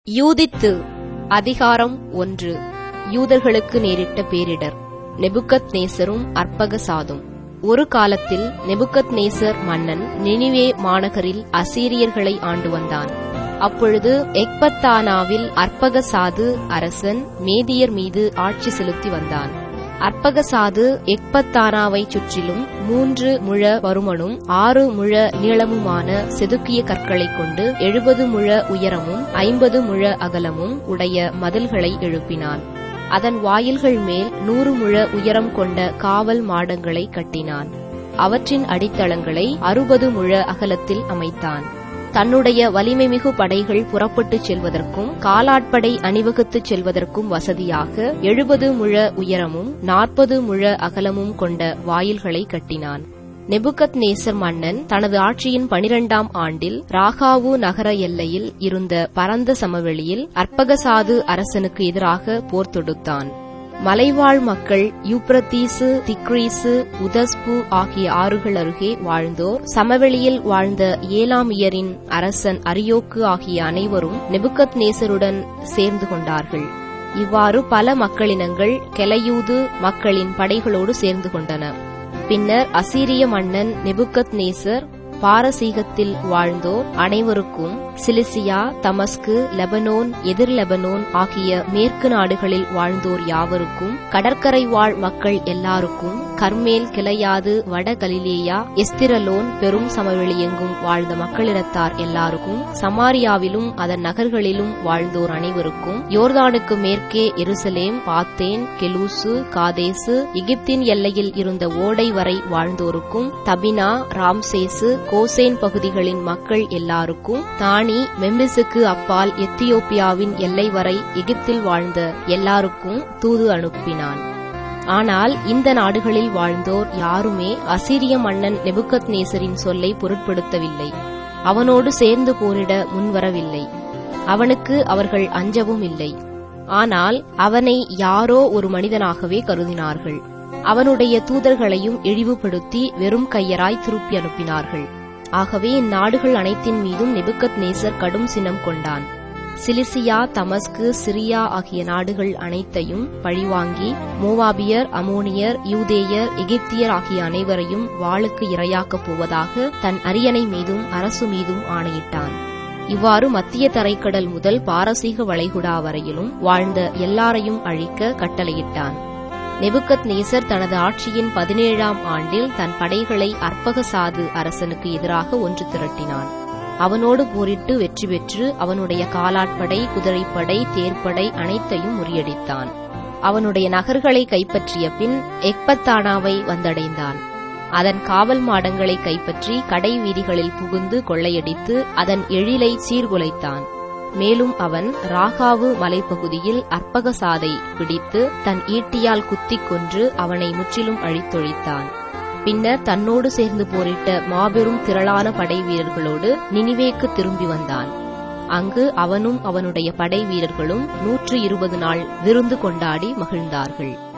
யூதித்து அதிகாரம் ஒன்று யூதர்களுக்கு நேரிட்ட பேரிடர் நெபுக்கத் நேசரும் அற்பகசாதும் ஒரு காலத்தில் நெபுக்கத் நேசர் மன்னன் நினிவே மாநகரில் அசீரியர்களை ஆண்டு வந்தான் அப்பொழுது எக்பத்தானாவில் அற்பகசாது அரசன் மேதியர் மீது ஆட்சி செலுத்தி வந்தான் அற்பகசாது எக்பத்தானாவைச் சுற்றிலும் மூன்று முழ பருமனும் ஆறு முழ நீளமுமான செதுக்கிய கற்களைக் கொண்டு எழுபது முழ உயரமும் ஐம்பது முழ அகலமும் உடைய மதில்களை எழுப்பினான் அதன் வாயில்கள் மேல் நூறு முழ உயரம் கொண்ட காவல் மாடங்களை கட்டினான் அவற்றின் அடித்தளங்களை அறுபது முழ அகலத்தில் அமைத்தான் தன்னுடைய வலிமைமிகு படைகள் புறப்பட்டுச் செல்வதற்கும் காலாட்படை அணிவகுத்துச் செல்வதற்கும் வசதியாக எழுபது முழ உயரமும் நாற்பது முழ அகலமும் கொண்ட வாயில்களை கட்டினான் நெபுகத் நேசர் மன்னன் தனது ஆட்சியின் பனிரெண்டாம் ஆண்டில் ராகாவு நகர எல்லையில் இருந்த பரந்த சமவெளியில் அற்பகசாது அரசனுக்கு எதிராக போர் தொடுத்தான் மலைவாழ் மக்கள் யூப்ரத்தீசு திக்ரீசு உதஸ்பு ஆகிய ஆறுகள் அருகே வாழ்ந்தோர் சமவெளியில் வாழ்ந்த ஏலாமியரின் அரசன் அரியோக்கு ஆகிய அனைவரும் நெபுக்கத் நேசருடன் சேர்ந்து கொண்டார்கள் இவ்வாறு பல மக்களினங்கள் கெலையூது மக்களின் படைகளோடு சேர்ந்து கொண்டன பின்னர் அசீரிய மன்னன் நெபுக்கத் நேசர் பாரசீகத்தில் வாழ்ந்தோர் அனைவருக்கும் சிலிசியா தமஸ்கு லெபனோன் எதிர் லெபனோன் ஆகிய மேற்கு நாடுகளில் வாழ்ந்தோர் யாவருக்கும் கடற்கரை வாழ் மக்கள் எல்லாருக்கும் கர்மேல் கிளையாது வட கலிலேயா எஸ்திரலோன் பெரும் சமவெளி எங்கும் வாழ்ந்த மக்களினத்தார் எல்லாருக்கும் சமாரியாவிலும் அதன் நகர்களிலும் வாழ்ந்தோர் அனைவருக்கும் யோர்தானுக்கு மேற்கே எருசலேம் பாத்தேன் கெலூசு காதேசு எகிப்தின் எல்லையில் இருந்த ஓடை வரை வாழ்ந்தோருக்கும் தபினா ராம்சேசு கோசேன் பகுதிகளின் மக்கள் எல்லாருக்கும் தானி மெம்பிஸுக்கு அப்பால் எத்தியோப்பியாவின் எல்லை வரை எகிப்தில் வாழ்ந்த எல்லாருக்கும் தூது அனுப்பினான் ஆனால் இந்த நாடுகளில் வாழ்ந்தோர் யாருமே அசிரிய மன்னன் நெபுக்கத் நேசரின் சொல்லை பொருட்படுத்தவில்லை அவனோடு சேர்ந்து போரிட முன்வரவில்லை அவனுக்கு அவர்கள் அஞ்சவும் இல்லை ஆனால் அவனை யாரோ ஒரு மனிதனாகவே கருதினார்கள் அவனுடைய தூதர்களையும் இழிவுபடுத்தி வெறும் கையராய் திருப்பி அனுப்பினார்கள் ஆகவே இந்நாடுகள் அனைத்தின் மீதும் நெபுக்கத் நேசர் கடும் சினம் கொண்டான் சிலிசியா தமஸ்கு சிரியா ஆகிய நாடுகள் அனைத்தையும் பழிவாங்கி மோவாபியர் அமோனியர் யூதேயர் எகிப்தியர் ஆகிய அனைவரையும் வாளுக்கு இரையாக்கப் போவதாக தன் அரியணை மீதும் அரசு மீதும் ஆணையிட்டான் இவ்வாறு மத்திய தரைக்கடல் முதல் பாரசீக வளைகுடா வரையிலும் வாழ்ந்த எல்லாரையும் அழிக்க கட்டளையிட்டான் நெபுக்கத் நேசர் தனது ஆட்சியின் பதினேழாம் ஆண்டில் தன் படைகளை அற்பகசாது அரசனுக்கு எதிராக ஒன்று திரட்டினான் அவனோடு போரிட்டு வெற்றி பெற்று அவனுடைய காலாட்படை குதிரைப்படை தேர்ப்படை அனைத்தையும் முறியடித்தான் அவனுடைய நகர்களை கைப்பற்றிய பின் எக்பத்தானாவை வந்தடைந்தான் அதன் காவல் மாடங்களை கைப்பற்றி கடை வீதிகளில் புகுந்து கொள்ளையடித்து அதன் எழிலை சீர்குலைத்தான் மேலும் அவன் ராகாவு மலைப்பகுதியில் அற்பகசாதை பிடித்து தன் ஈட்டியால் குத்திக் கொன்று அவனை முற்றிலும் அழித்தொழித்தான் பின்னர் தன்னோடு சேர்ந்து போரிட்ட மாபெரும் திரளான படை வீரர்களோடு நினிவேக்கு திரும்பி வந்தான் அங்கு அவனும் அவனுடைய படை வீரர்களும் நூற்று இருபது நாள் விருந்து கொண்டாடி மகிழ்ந்தார்கள்